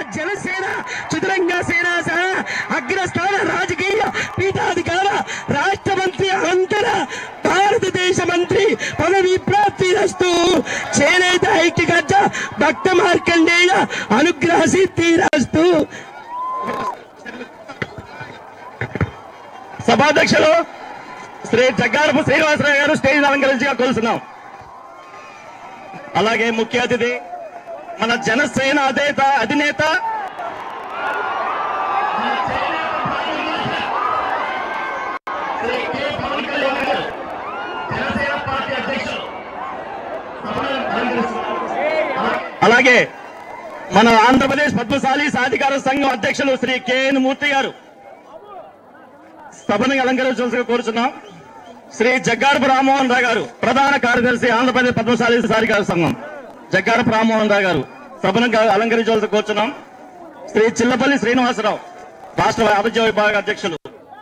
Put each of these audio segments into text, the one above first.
జనసేన చతురంగ సేన సహ అగ్రస్థాన రాజకీయ పీఠాధికార రాష్ట్ర మంత్రి అనంతర భారతదేశ మంత్రి పదవి ప్రాప్తి రస్తు చేనేత ఐక్యగజ్జ భక్త మార్కండేయ అనుగ్రహ సిద్ధి రస్తు సభాధ్యక్షులు శ్రీ జగ్గారపు శ్రీనివాసరావు గారు స్టేజ్ అలంకరించగా కోరుతున్నాం అలాగే ముఖ్య అతిథి మన జనసేన అధినేత అధినేత అలాగే మన ఆంధ్రప్రదేశ్ పద్మశాలి సాధికార సంఘం అధ్యక్షులు శ్రీ కెఎన్ మూర్తి గారు సభను అలంకరించాల్సిగా కోరుచున్నాం శ్రీ జగ్గారపు రామ్మోహన్ రావు గారు ప్రధాన కార్యదర్శి ఆంధ్రప్రదేశ్ పద్మశాలి సాధికార సంఘం జగ్గారపు రామ్మోహన్ రావు గారు సభను అలంకరించవలసి కోరుచున్నాం శ్రీ చిల్లపల్లి శ్రీనివాసరావు రాష్ట్ర వాణిజ్య విభాగ అధ్యక్షులు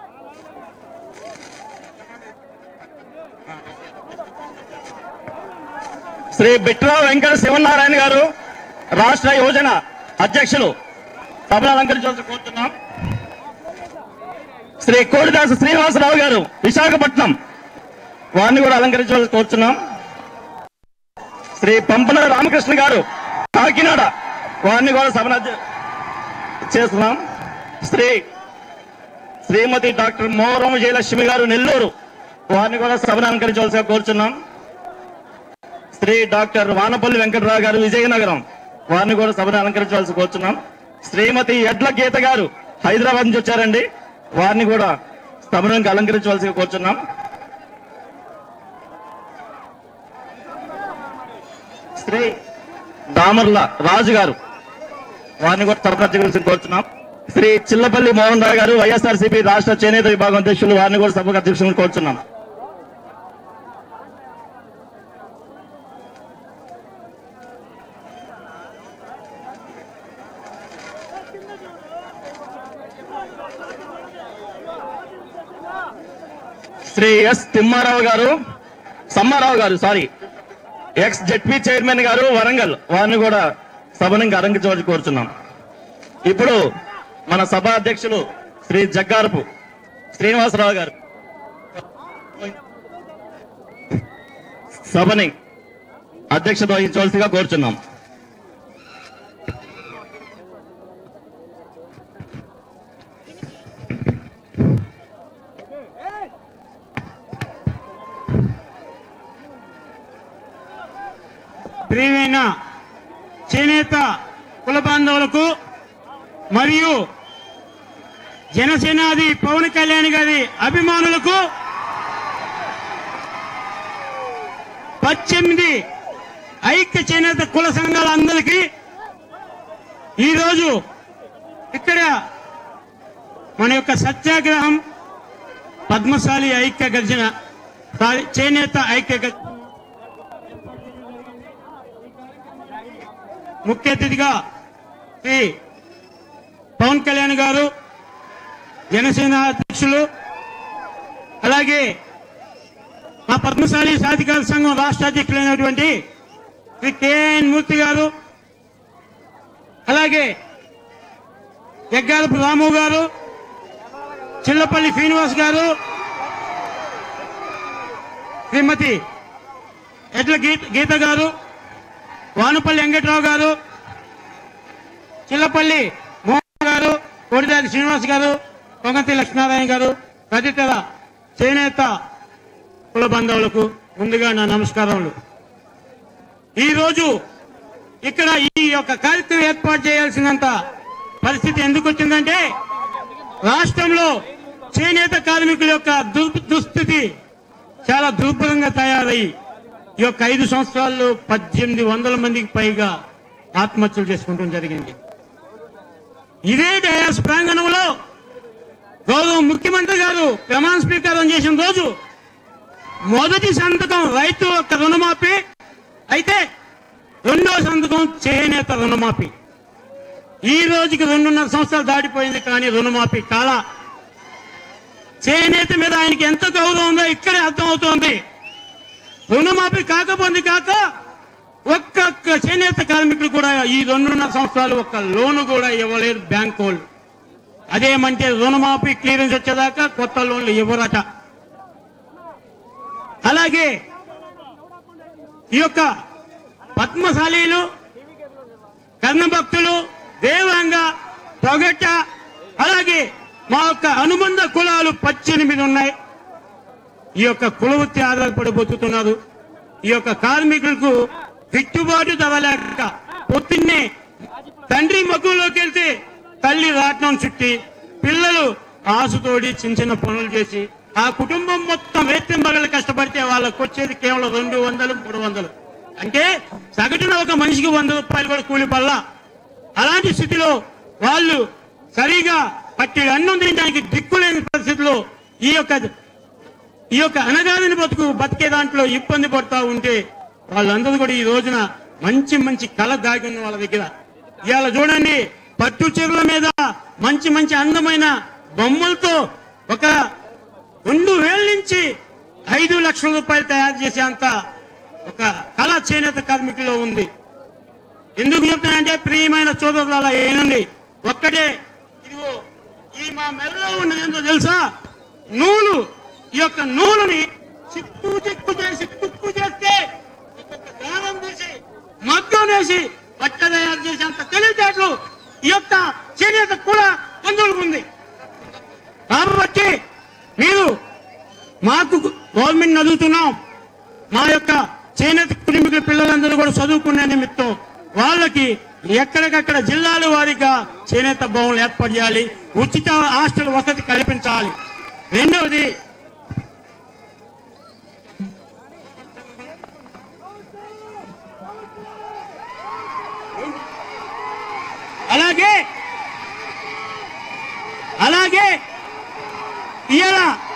శ్రీ బిట్రా వెంకట శివనారాయణ గారు రాష్ట్ర యోజన అధ్యక్షులు సభను అలంకరించవలసి కోరుతున్నాం శ్రీ కోడిదాసు శ్రీనివాసరావు గారు విశాఖపట్నం వారిని కూడా అలంకరించవలసి కోరుతున్నాం శ్రీ పంపన రామకృష్ణ గారు కాకినాడ వారిని కూడా సభన చేస్తున్నాం శ్రీ శ్రీమతి డాక్టర్ మోరం జయలక్ష్మి గారు నెల్లూరు వారిని కూడా సభను అలంకరించవలసిగా కోరుచున్నాం శ్రీ డాక్టర్ వానపల్లి వెంకటరావు గారు విజయనగరం వారిని కూడా సభను అలంకరించవలసి కోరుచున్నాం శ్రీమతి ఎడ్ల గీత గారు హైదరాబాద్ నుంచి వచ్చారండి వారిని కూడా సభను అలంకరించవలసిగా కోరుచున్నాం శ్రీ దామర్ల రాజు గారు వారిని కూడా సభకు కోరుతున్నాం శ్రీ చిల్లపల్లి మోహన్ రావు గారు వైఎస్ఆర్సీపీ రాష్ట్ర చేనేత విభాగం అధ్యక్షులు వారిని కూడా సభకు అధ్యక్షులు కోరుతున్నాం శ్రీ ఎస్ తిమ్మారావు గారు సమ్మారావు గారు సారీ ఎక్స్ జెడ్పీ చైర్మన్ గారు వరంగల్ వారిని కూడా సభను అరంగించవలసి కోరుచున్నాం ఇప్పుడు మన సభ అధ్యక్షులు శ్రీ జగ్గారపు శ్రీనివాసరావు గారు సభని అధ్యక్షత వహించవలసిగా కోరుచున్నాం ప్రియమైన చేనేత కుల బాంధవులకు మరియు జనసేనాది పవన్ కళ్యాణ్ గారి అభిమానులకు పద్దెనిమిది ఐక్య చేనేత కుల సంఘాలందరికీ ఈరోజు ఇక్కడ మన యొక్క సత్యాగ్రహం పద్మశాలి ఐక్య గర్జన సారీ, చేనేత ఐక్య గర్జన ముఖ్య అతిథిగా శ్రీ పవన్ కళ్యాణ్ గారు జనసేన అధ్యక్షులు అలాగే మా పద్మశాలి సాధికార సంఘం రాష్ట్ర అధ్యక్షులైనటువంటి శ్రీ కేఎన్ మూర్తి గారు అలాగే జగ్గారపు రాము గారు చిల్లపల్లి శ్రీనివాస్ గారు శ్రీమతి ఎడ్ల గీత గీత గారు వానపల్లి వెంకట్రావు గారు చిల్లపల్లి మోహన్ గారు కోడిదారి శ్రీనివాస్ గారు పొంగతి లక్ష్మీనారాయణ గారు తదితర చేనేత కుల బంధువులకు ముందుగా నా నమస్కారములు ఈరోజు ఇక్కడ ఈ యొక్క కార్యక్రమం ఏర్పాటు చేయాల్సినంత పరిస్థితి ఎందుకు వచ్చిందంటే రాష్ట్రంలో చేనేత కార్మికుల యొక్క దుర్- దుస్థితి చాలా దుర్భరంగా తయారయ్యి ఈ యొక్క ఐదు సంవత్సరాల్లో పద్దెనిమిది వందల మందికి పైగా ఆత్మహత్యలు చేసుకోవడం జరిగింది ఇదే డయాస్ ప్రాంగణంలో గౌరవ ముఖ్యమంత్రి గారు ప్రమాణ స్వీకారం చేసిన రోజు మొదటి సంతకం రైతు యొక్క రుణమాఫీ అయితే రెండో సంతకం చేనేత రుణమాఫీ ఈ రోజుకి రెండున్నర సంవత్సరాలు దాటిపోయింది కానీ రుణమాఫీ కాల చేనేత మీద ఆయనకి ఎంత గౌరవం ఉందో ఇక్కడే అర్థమవుతోంది రుణమాఫీ కాకపోతే కాక ఒక్కొక్క చేనేత కార్మికులు కూడా ఈ రెండున్నర సంవత్సరాలు ఒక్క లోను కూడా ఇవ్వలేదు బ్యాంక్ వాళ్ళు అదేమంటే రుణమాఫీ క్లియరెన్స్ వచ్చేదాకా కొత్త లోన్లు ఇవ్వరట అలాగే ఈ యొక్క పద్మశాలీలు కర్ణభక్తులు దేవాంగ పొగట అలాగే మా యొక్క అనుబంధ కులాలు పద్దెనిమిది ఉన్నాయి ఈ యొక్క కులవృత్తి ఆధారపడి బతుకుతున్నారు ఈ యొక్క కార్మికులకు గిట్టుబాటు ధర లేక పొద్దున్నే తండ్రి మగ్గులోకి వెళ్తే తల్లి రాట్నం చుట్టి పిల్లలు ఆసుతోడి చిన్న చిన్న పనులు చేసి ఆ కుటుంబం మొత్తం వేత్తింబగలు కష్టపడితే వాళ్ళకు వచ్చేది కేవలం రెండు వందలు మూడు వందలు అంటే సగటున ఒక మనిషికి వంద రూపాయలు కూడా కూలి పల్ల అలాంటి స్థితిలో వాళ్ళు సరిగా పట్టి అన్నం తినడానికి దిక్కులేని పరిస్థితిలో ఈ యొక్క ఈ యొక్క అనగాదిని బతుకు బతికే దాంట్లో ఇబ్బంది పడతా ఉంటే వాళ్ళందరూ కూడా ఈ రోజున మంచి మంచి కళ దాగి ఉంది వాళ్ళ దగ్గర ఇవాళ చూడండి పట్టు చీరల మీద మంచి మంచి అందమైన బొమ్మలతో ఒక రెండు వేల నుంచి ఐదు లక్షల రూపాయలు తయారు చేసే అంత ఒక కళ చేనేత కార్మికుల్లో ఉంది ఎందుకు చెప్తానంటే ప్రియమైన సోదరుల ఏనండి ఒక్కటే ఇదిగో ఈ మా మెడలో ఉన్నది ఏంటో తెలుసా నూలు ఈ యొక్క నూలుని చిక్కు చిక్కు చేసి తుక్కు చేస్తే ఒక్కొక్క దానం తీసి మగ్గం వేసి బట్ట తయారు చేసేంత తెలివితేటలు ఈ యొక్క చేనేత కూడా బంధువులకు ఉంది కాబట్టి మీరు మాకు గవర్నమెంట్ చదువుతున్నాం మా యొక్క చేనేత కుటుంబీకుల పిల్లలందరూ కూడా చదువుకునే నిమిత్తం వాళ్ళకి ఎక్కడికక్కడ జిల్లాల వారీగా చేనేత భవన్లు ఏర్పాటు చేయాలి ఉచిత హాస్టల్ వసతి కల్పించాలి రెండవది అలాగే అలాగే ఇవాళ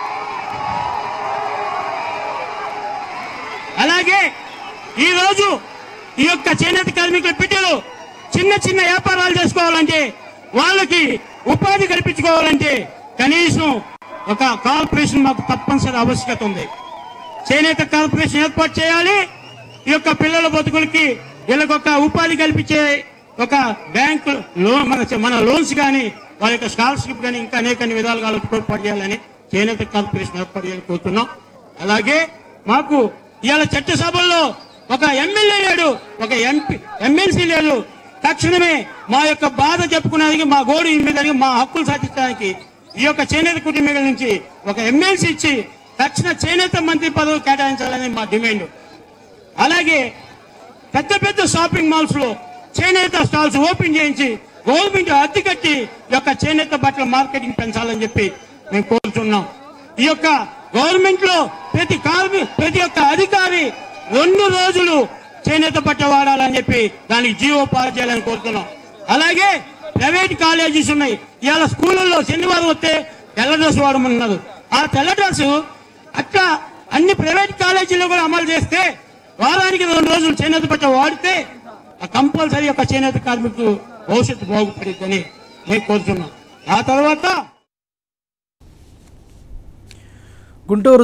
అలాగే ఈ రోజు ఈ యొక్క చేనేత కార్మికుల బిడ్డలు చిన్న చిన్న వ్యాపారాలు చేసుకోవాలంటే వాళ్ళకి ఉపాధి కల్పించుకోవాలంటే కనీసం ఒక కార్పొరేషన్ మాకు తప్పనిసరి ఆవశ్యకత ఉంది చేనేత కార్పొరేషన్ ఏర్పాటు చేయాలి ఈ యొక్క పిల్లల బతుకులకి వీళ్ళకి ఒక ఉపాధి కల్పించే ఒక బ్యాంకు లోన్ మన మన లోన్స్ కానీ వాళ్ళ యొక్క స్కాలర్షిప్ కానీ ఇంకా అనేక అన్ని విధాలుగా వాళ్ళకి ఏర్పాటు చేయాలని చేనేత కార్పొరేషన్ ఏర్పాటు చేయాలని కోరుతున్నాం అలాగే మాకు ఇవాళ చట్టసభల్లో ఒక ఎమ్మెల్యే లేడు ఒక ఎంపీ ఎమ్మెల్సీ లేడు తక్షణమే మా యొక్క బాధ చెప్పుకునేందుకు మా గోడు ఇమ్మేదానికి మా హక్కులు సాధించడానికి ఈ యొక్క చేనేత కుటుంబీకుల నుంచి ఒక ఎమ్మెల్సీ ఇచ్చి తక్షణ చేనేత మంత్రి పదవి కేటాయించాలని మా డిమాండ్ అలాగే పెద్ద పెద్ద షాపింగ్ మాల్స్ లో చేనేత స్టాల్స్ ఓపెన్ చేయించి గవర్నమెంట్ అద్దె కట్టి ఈ యొక్క చేనేత బట్టల మార్కెటింగ్ పెంచాలని చెప్పి మేము కోరుతున్నాం ఈ యొక్క గవర్నమెంట్ లో ప్రతి కార్మి ప్రతి ఒక్క అధికారి రెండు రోజులు చేనేత బట్ట వాడాలని చెప్పి దానికి జీవో పాస్ చేయాలని కోరుతున్నాం అలాగే ప్రైవేట్ కాలేజీస్ ఉన్నాయి ఇవాళ స్కూళ్ళల్లో శనివారం వస్తే తెల్ల డ్రెస్ వాడమన్నారు ఆ తెల్ల డ్రెస్ అట్లా అన్ని ప్రైవేట్ కాలేజీల్లో కూడా అమలు చేస్తే వారానికి రెండు రోజులు చేనేత బట్ట వాడితే కంపల్సరీ ఒక చేనేత కార్మికులు భవిష్యత్తు బాగుపడిద్దని మేము కోరుతున్నాం ఆ తర్వాత గుంటూరు